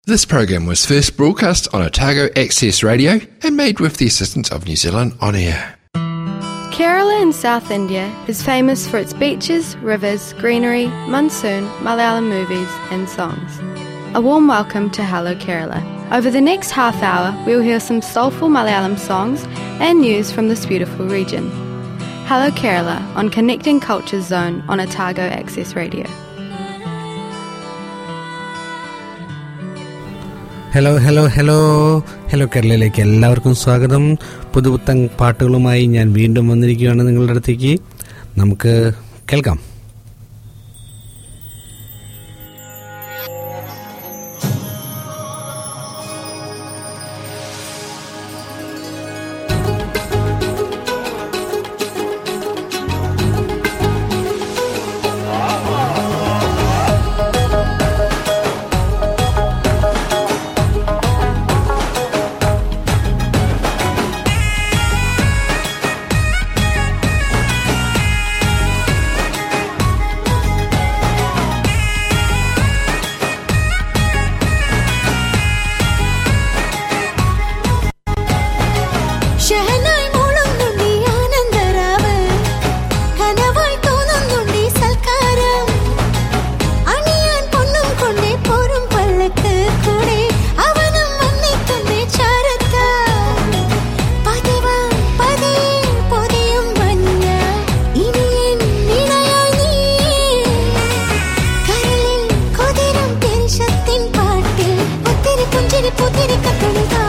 This program was first broadcast on Otago Access Radio and made with the assistance of New Zealand On Air. Kerala in South India is famous for its beaches, rivers, greenery, monsoon, Malayalam movies, and songs. A warm welcome to Hello Kerala. Over the next half hour, we'll hear some soulful Malayalam songs and news from this beautiful region. Hello Kerala on Connecting Cultures Zone on Otago Access Radio. Hello hello hello hello കേരളയിലേക്ക് എല്ലാവർക്കും സ്വാഗതം പുതുപുത്തൻ പാട്ടുകളുമായി ഞാൻ വീണ്ടും വന്നിരിക്കുകയാണ് നിങ്ങളുടെ അടുത്തേക്ക് നമുക്ക് കേൾക്കാം ഷഹനായി മൂളുന്നുണ്ടി ആനന്ദരാവ് കനവായി തോന്നുന്നുണ്ടി സൽക്കാരം അണിയാൻ പൊന്നും കൊണ്ടേ പോരും പല്ലക്ക് കൂടെ അവനും വന്നെത്തുന്നേ ചാരത്ത പതിവാ പതിയെ പൊതിയും മഞ്ഞ ഇനി എൻ ഇണയായി നീ കരളിൽ കൊതിരും പെരിശത്തിൻ പാട്ടിൽ ഒത്തിരി പുഞ്ചിരി പുത്തിരി കത്തണിതാ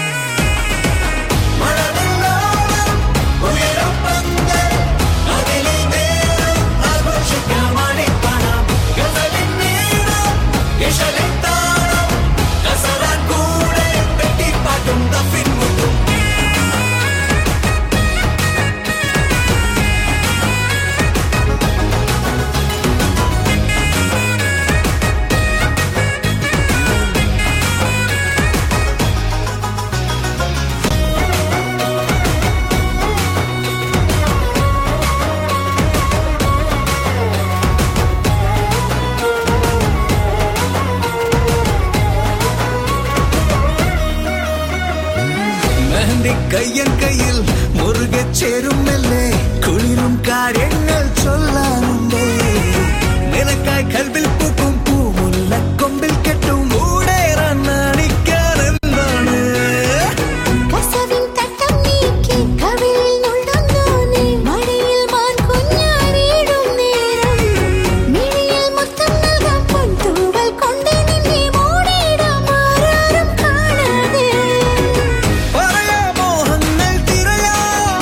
മെഹന്തി കയ്യൻ കയ്യിൽ മുറുകെ ചേരുമല്ലേ കുളിരും കാര്യങ്ങൾ ചൊല്ലാനുണ്ടേ നിനക്കായി കൽവിൽ പൂക്കും പൂമുല്ല കൊമ്പിൽ കെട്ടും ഊടേറാൻ നാണിക്കാൻ എന്താണ് കസവിൻ തട്ടം നീക്കി കവിളിൽ നുള്ളുന്നോനെ മടിയിൽ മാൻ കുഞ്ഞാടിയിടും നേരം മിഴിയിൽ മുത്തം നൽകാം പൊൻതൂവൽ കൊണ്ട് നിന്നെ മൂടിയിടാം ആരാരും കാണാതെ പറയാ മോഹങ്ങൾ തിരയാം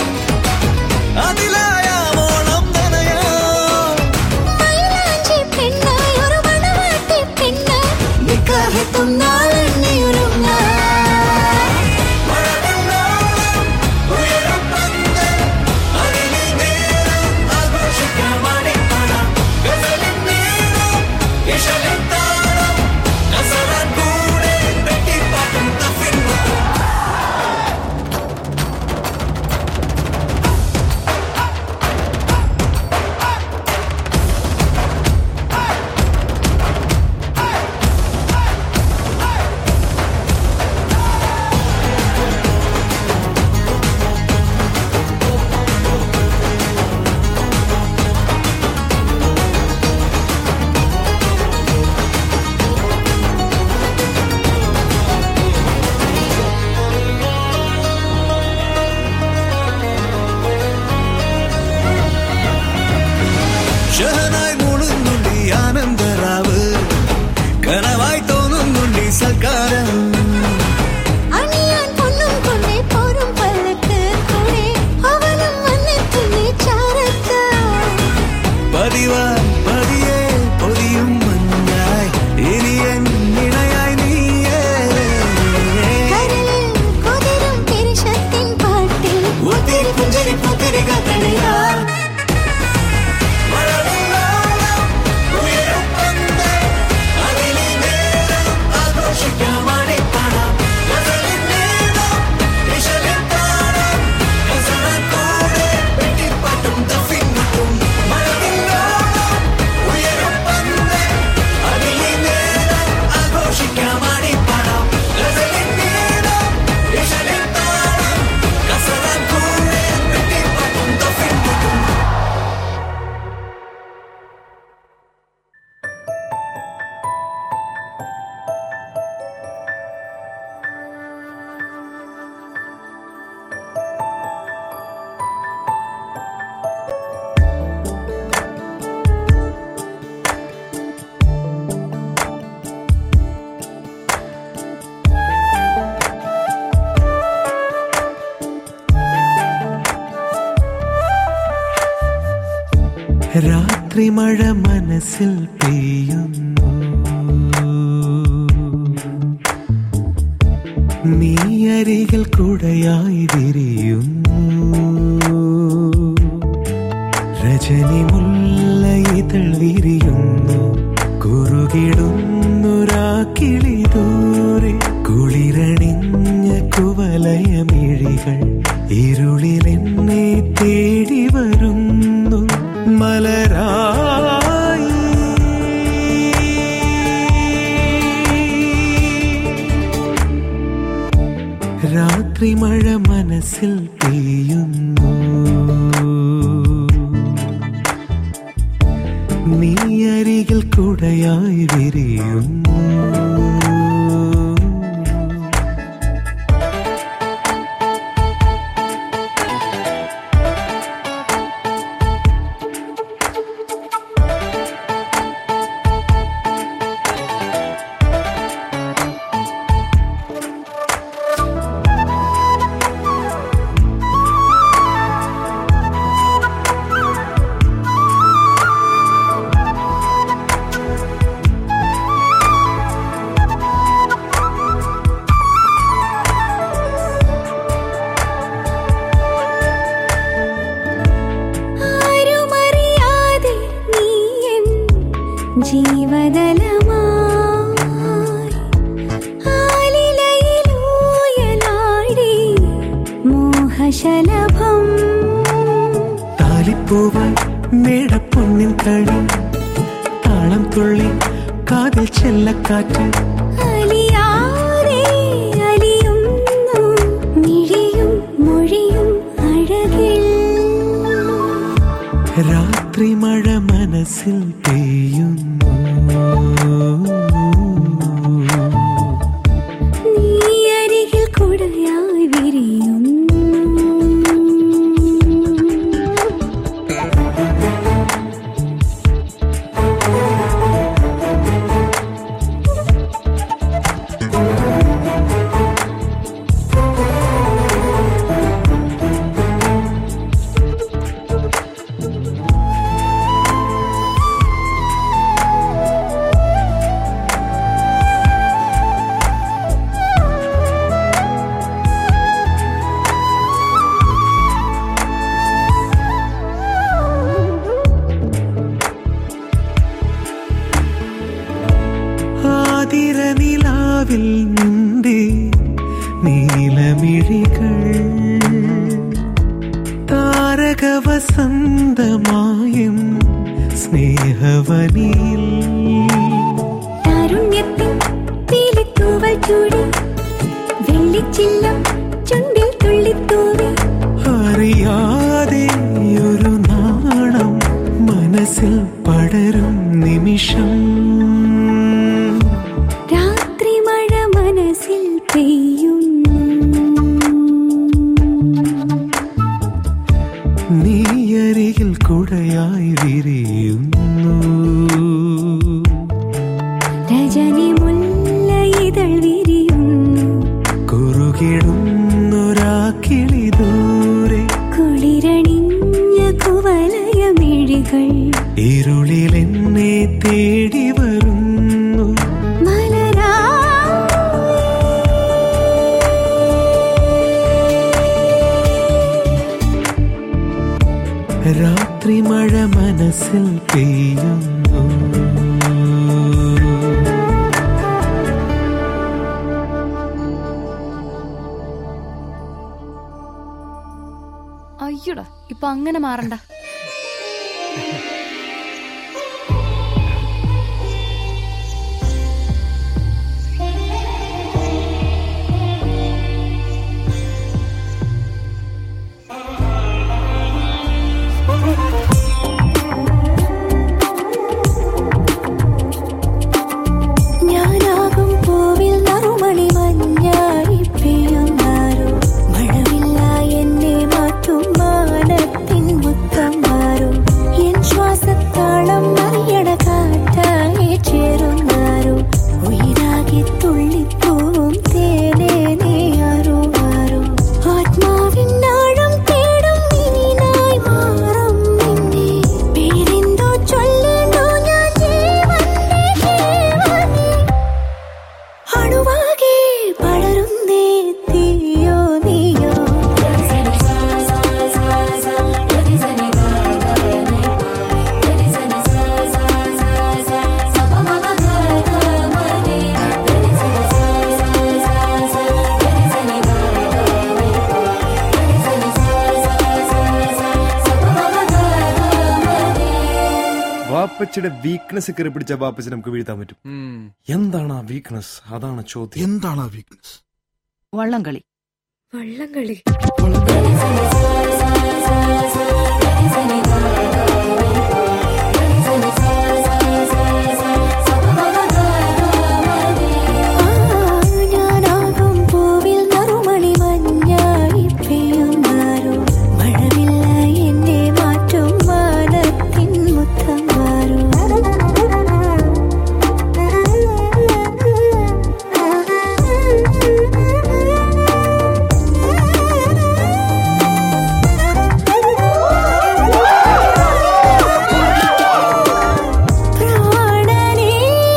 അതിലായാമോളം നനയാം മൈലാഞ്ചി പെണ്ണായി ഒരു മണവാട്ടി പെണ്ണായി നിക്കാഹെത്തും നാളെണ്ണിയൊരുങ്ങാം ും രാത്രി മഴ മനസ്സിൽ പെയ്യുന്നു നീ അരികിൽ കുടയായി വിരിയുന്നു രജനി മുല്ല ഇതൾ വിരിയുന്നു കുറുകിടുന്നൊരാക്കിളി ദൂരെ കുളിരണിഞ്ഞ കുവലയമിഴികൾ ഇരുളിലെന്നെ തേടി വരുന്നു മലരായി രാത്രി മഴ മനസ്സിൽ പെയ്യുന്നു നീ അരികിൽ കുടയായി വിരിയുന്നു ആരുമറിയാതെ നീ എൻ ജീവതലമായി ആലിലയിലൂയലാടി മോഹശലഭം താലിപ്പൂവായി മേടപ്പൊന്നിൻ കളി താളം തുള്ളി കാതിൽ ചെല്ലക്കാറ്റ് അലിയാതെ അലിയുന്നു മിഴിയും മൊഴിയും അഴകിൽ രാത്രി മഴ മനസ്സിൽ പെയ്യുന്നു നീ അരികിൽ കുടയായി വിരിയുന്നു ആതിര നിലാവിൽ നിന്റെ നീലമിഴികൾ താരക വസന്തമായും സ്നേഹവനിയിൽ താരുണ്യത്തിൻ പീലിത്തൂവൽ ചൂടി വെള്ളിച്ചില്ലം ചുണ്ടിൽ തുള്ളിത്തൂവി അറിയാതെ ഒരു നാണം മനസ്സിൽ പടരും നിമിഷം രാത്രി മഴ മനസ്സിൽ പെയ്യുന്നു നീ അരികിൽ കുടയായി വിരിയുന്നു രജനി മുല്ല ഇതൾ വിരിയുന്നു കുറുകിടുന്നൊരാക്കിളി ദൂരെ കുളിരണിഞ്ഞ കുവലയമിഴികൾ ഇരുളിലെന്നെ തേടി വരുന്നു രാത്രി മഴ മനസ്സിൽ പെയ്യുന്നു അയ്യടാ ഇപ്പൊ അങ്ങനെ മാറണ്ട ഞാനാകും പൂവിൽ നറുമണി മഞ്ഞായി പെയ്യുന്നാരോ മഴവില്ല എന്നെ മാറ്റും മാനത്തിൻ മുത്തം ഉപ്പച്ചിയുടെ വീക്ക്നെസ് കയറി പിടിച്ച ബാപ്പച്ചി നമുക്ക് വീഴ്ത്താൻ പറ്റും എന്താണ് ആ വീക്ക്നെസ് അതാണ് ചോദ്യം എന്താണ് ആ വീക്ക്നെസ് വള്ളംകളി വള്ളംകളി ഞാനാകും പൂവിൽ നറുമണി മഞ്ഞായി പെയ്യുന്നാരോ മഴവില്ല എന്നെ മാറ്റും മാനത്തിൻ മുത്തം പ്രാണനേ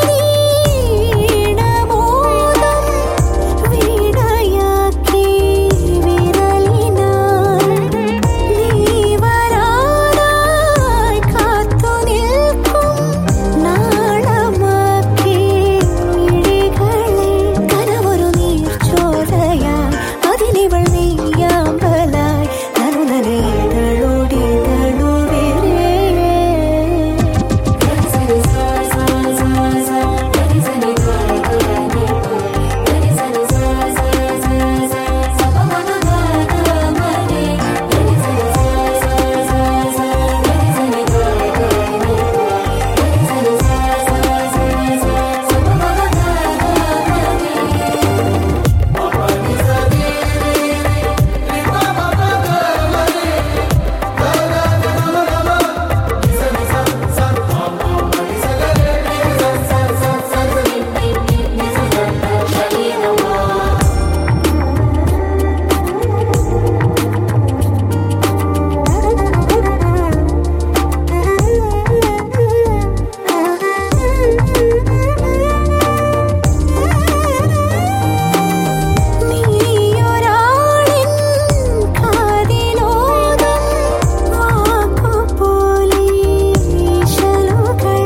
നീണമോദം വീണയാക്കി വിരലിനാൽ നീ വരാനായി കാത്തു നിൽക്കും നാളമാക്കി മിഴികളെ കനവൊരു നീർച്ചോലയായി അതിലിവൾ നീയാമ്പലായി നനുനനയിതളോടി തളുവിരേ നീയൊരാളിൻ കാതിലോതും വാക്കുപോലെ ഈശലുകൾ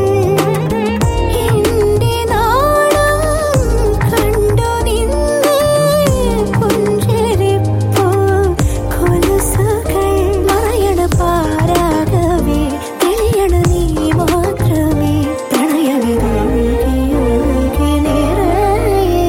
എന്റെ നാളം കണ്ടു നിന്നെ പുഞ്ചിരിപ്പൂ കൊലുസുകൾ മറയണ പാരാകവേ തെളിയണ നീ മാത്രമേ പ്രണയവിതൊഴുകി നിറയേ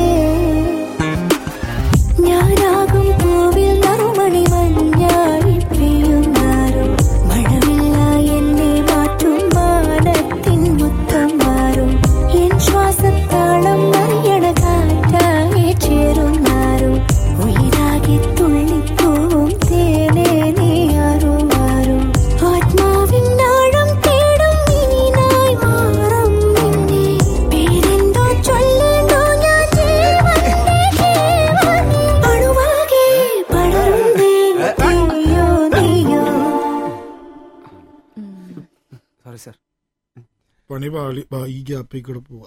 ഞാനാകും പൂവിൽ നറുമണി മഞ്ഞായി പെയ്യുന്നാരോ മഴവില്ല എന്നെ മാറ്റും മാനത്തിൻ മുത്തം മാറും എൻ ശ്വാസത്താളം അറിയണ കാറ്റായി ചേരുന്നാരോ ഉയരാകെ തുള്ളിപ്പോവും തേനേ നീ ആരും ആരും ആത്മാവിൻ ആഴം തേടും ഇനിനായി മാറും നിന്നെ പേരെന്തോ ചൊല്ലേണ്ടോ ഞാൻ ജീവന്റെ ജീവനെ അണുവാകെ പടരുന്നേ നീയോ നീയോ സോറി സാർ പണി പാളി ബാ, ഈ ഗ്യാപ്പിൽ കൂടെ പോവാ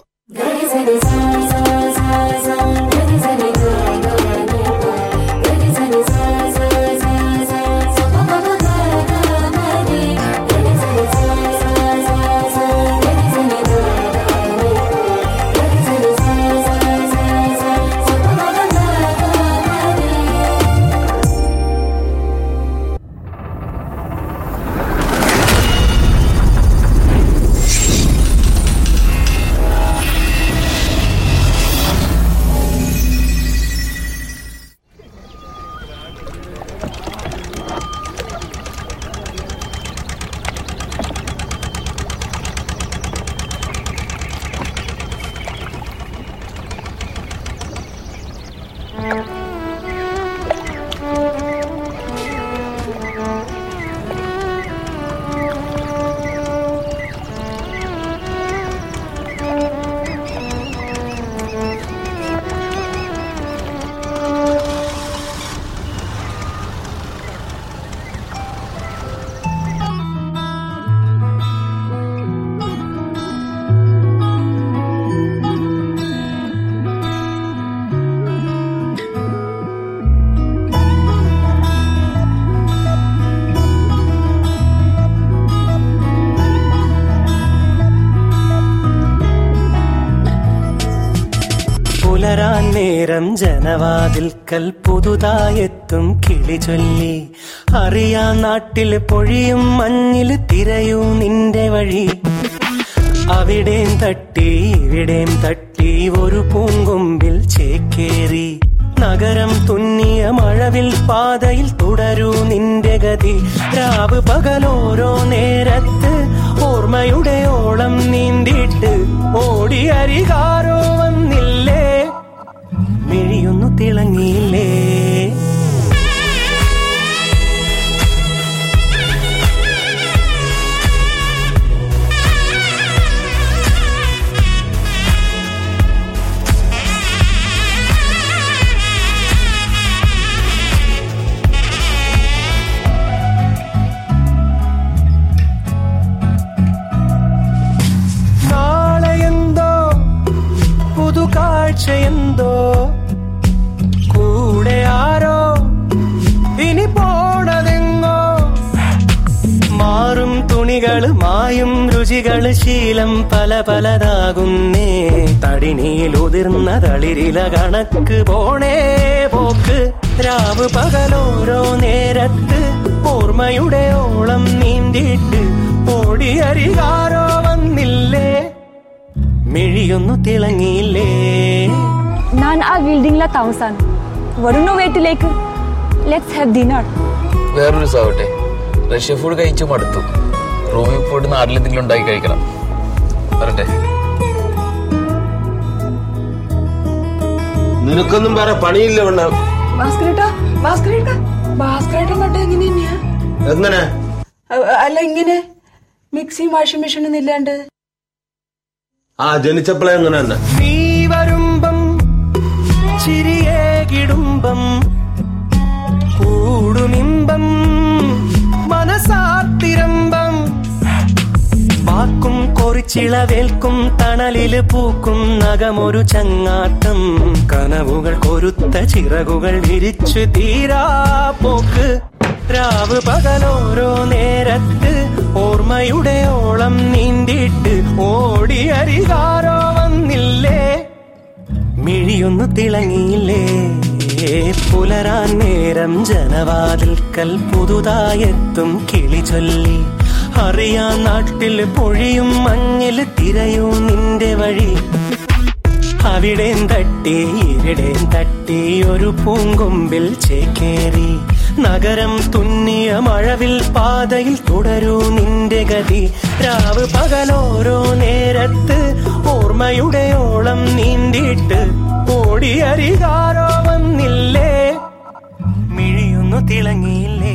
പുലരാൻ നേരം ജനവാതിൽക്കൽ പുതുതായെത്തും കിളി ചൊല്ലി അറിയാ നാട്ടിൽ പൊഴിയും മഞ്ഞിൽ തിരയൂ നിന്റെ വഴി അവിടേം തട്ടി ഇവിടേം തട്ടി ഒരു പൂങ്കൊമ്പിൽ ചേക്കേറി നഗരം തുന്നിയ മഴവിൽ പാതയിൽ തുടരൂ നിന്റെ ഗതി രാവ് പകലോരോ നേരത്ത് ഓർമ്മയുടെ ഓളം നീന്തിയിട്ട് ഓടി അരികാരോ വന്നില്ലേ മിഴിയൊന്നു തിളങ്ങിയില്ലേ നാളെയെന്തോ പുതുകാഴ്ചയെന്തോ കൂടെ ആരോ ഇനി പോണതെങ്ങോ മാറും തുണികള് മായും രുചികള് ശീലം പല പലതാകുന്നേ തടിനിയിൽ ഉതിർന്ന തളിരില കണക്ക് പോണേ പോക്ക് രാവ് പകലോരോ നേരത്ത് ഓർമ്മയുടെ ഓളം നീന്തിയിട്ട് ഓടിയരികാരോ വന്നില്ലേ മിഴിയൊന്നു തിളങ്ങിയില്ലേ ഞാൻ ആ ബിൽഡിംഗിലെ താമസാണ് വരുന്നോ വീട്ടിലേക്ക് ലെറ്റ്സ് ഹാവ് ഡിന്നർ വേറൊരു സാവട്ടെ റഷ്യ ഫുഡ് കഴിച്ചു മടുത്തു റൂമിൽ പോയിട്ട് നാട്ടിലെന്തെങ്കിലും ഉണ്ടാക്കി കഴിക്കണം വരട്ടെ നിനക്കൊന്നും വേറെ പണിയില്ല വേണ്ട ഭാസ്കരേട്ടാ ഭാസ്കരേട്ടാ ഭാസ്കരേട്ടൻ കണ്ട എങ്ങനെ തന്നെയാ എങ്ങനെ അ- അല്ല ഇങ്ങനെ മിക്സിയും വാഷിംഗ് മെഷീനും ഇല്ലാണ്ട് ആ ജനിച്ചപ്പോഴേ എങ്ങനെ തന്നെ നീ വരുമ്പം ചിരിയേ കിടുമ്പം കൂടുമിമ്പം മനസാത്തിരമ്പം വാക്കും കൊറിച്ചിളവേൽക്കും തണലില് പൂക്കും നഖമൊരു ചങ്ങാട്ടം കനവുകൾ കൊരുത്ത ചിറകുകൾ വിരിച്ചു തീരാ പോക്ക് രാവ് പകലോരോ നേരത്ത് ഓർമ്മയുടെ ഓളം നീന്തിയിട്ട് ഓടി അരികാരോ വന്നില്ലേ മിഴിയൊന്നു തിളങ്ങിയില്ലേ പുലരാൻ നേരം ജനവാതിൽക്കൽ പുതുതായെത്തും കിളി ചൊല്ലി അറിയാൻ നാട്ടിൽ പൊഴിയും മഞ്ഞിൽ തിരയൂ നിന്റെ വഴി അവിടേം തട്ടി ഇവിടേം തട്ടി ഒരു പൂങ്കൊമ്പിൽ ചേക്കേറി നഗരം തുന്നിയ മഴവിൽ പാതയിൽ തുടരൂ നിന്റെ ഗതി രാവ് പകലോരോ നേരത്ത് ഓർമ്മയുടെ ഓളം നീന്തിയിട്ട് ഓടി അരികാരോ വന്നില്ലേ മിഴിയൊന്നു തിളങ്ങിയില്ലേ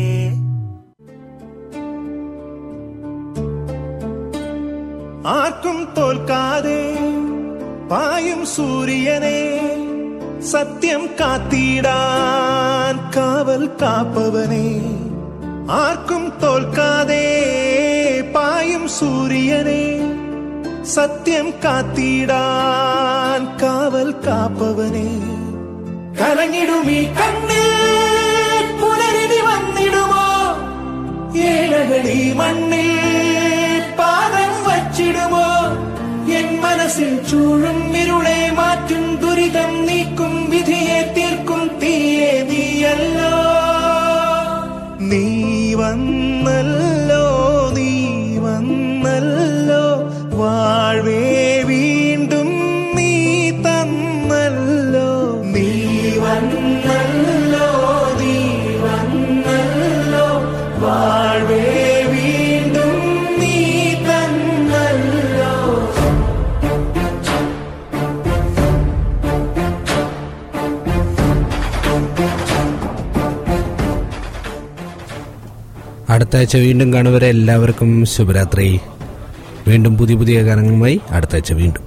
ആർക്കും തോൽക്കാതെ പായും സൂര്യനെ സത്യം കാത്തിടാൻ കാവൽ കാപ്പവനെ ആർക്കും തോൽക്കാതെ പായും സൂര്യനെ സത്യം കാത്തിടാൻ കാവൽ കാപ്പവനെ കലങ്ങിടും ഈ കണ്ണിൽ പുലരിതി വന്നിടുമോ ഏഴകൾ ഈ മണ്ണിൽ പാദം വച്ചിടുമോ എൻ മനസ്സിൽ ചൂഴും ഇരുളെ മാറ്റും ദുരിതം നീക്കും വിധിയെ തീർക്കും തീയെ നീയല്ലോ നീ വന്നല്ലോ നീ വന്നല്ലോ വാഴ്വേ വീണ്ടും നീ തന്നല്ലോ നീ വന്നല്ലോ നീ വന്നല്ലോ വാഴ്വേ വീണ്ടും നീ തന്നല്ലോ അടുത്ത ആഴ്ച വീണ്ടും കാണുവരെ എല്ലാവർക്കും ശുഭരാത്രി വീണ്ടും പുതിയ പുതിയ ഗാനങ്ങളുമായി അടുത്ത ആഴ്ച വീണ്ടും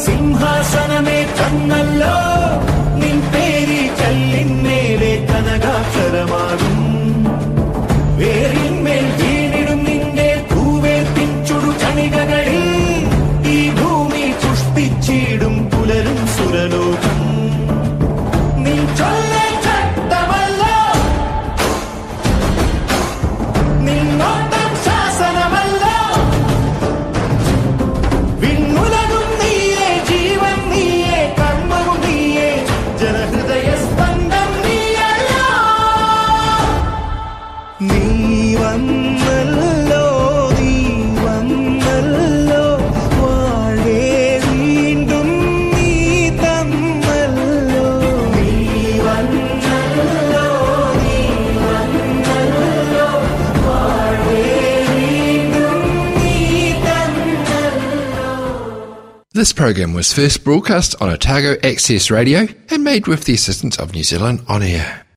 സിംഹാസനമേ തന്നല്ലോ നിൻ പേരി കല്ലിന്മേലെ കനകാക്ഷരമാകും വേരിന്മേൽ വീണിടും നിന്റെ പൂവേർപ്പിൻ ചുടു കണികകളിൽ ഈ ഭൂമി പുഷ്പിച്ചിടും പുലരും സുരലോകം നീ ചൊല്ലെ ചട്ടമല്ലോ നിന്നോട്ടം ശാസനമല്ലോ വിണ്ണുലകും നീയേ ജീവൻ നീയേ കർമ്മവും നീയേ ജനഹൃദയ സ്പന്ദം നീയല്ലോ നീ വന്നല്ലോ നീ വന്നല്ലോ വാഴേ വീണ്ടും നീ തന്നല്ലോ നീ വന്നല്ലോ നീ വന്നല്ലോ വാഴേ വീണ്ടും നീ തന്നല്ലോ This program was first broadcast on Otago Access Radio and made with the assistance of New Zealand On Air.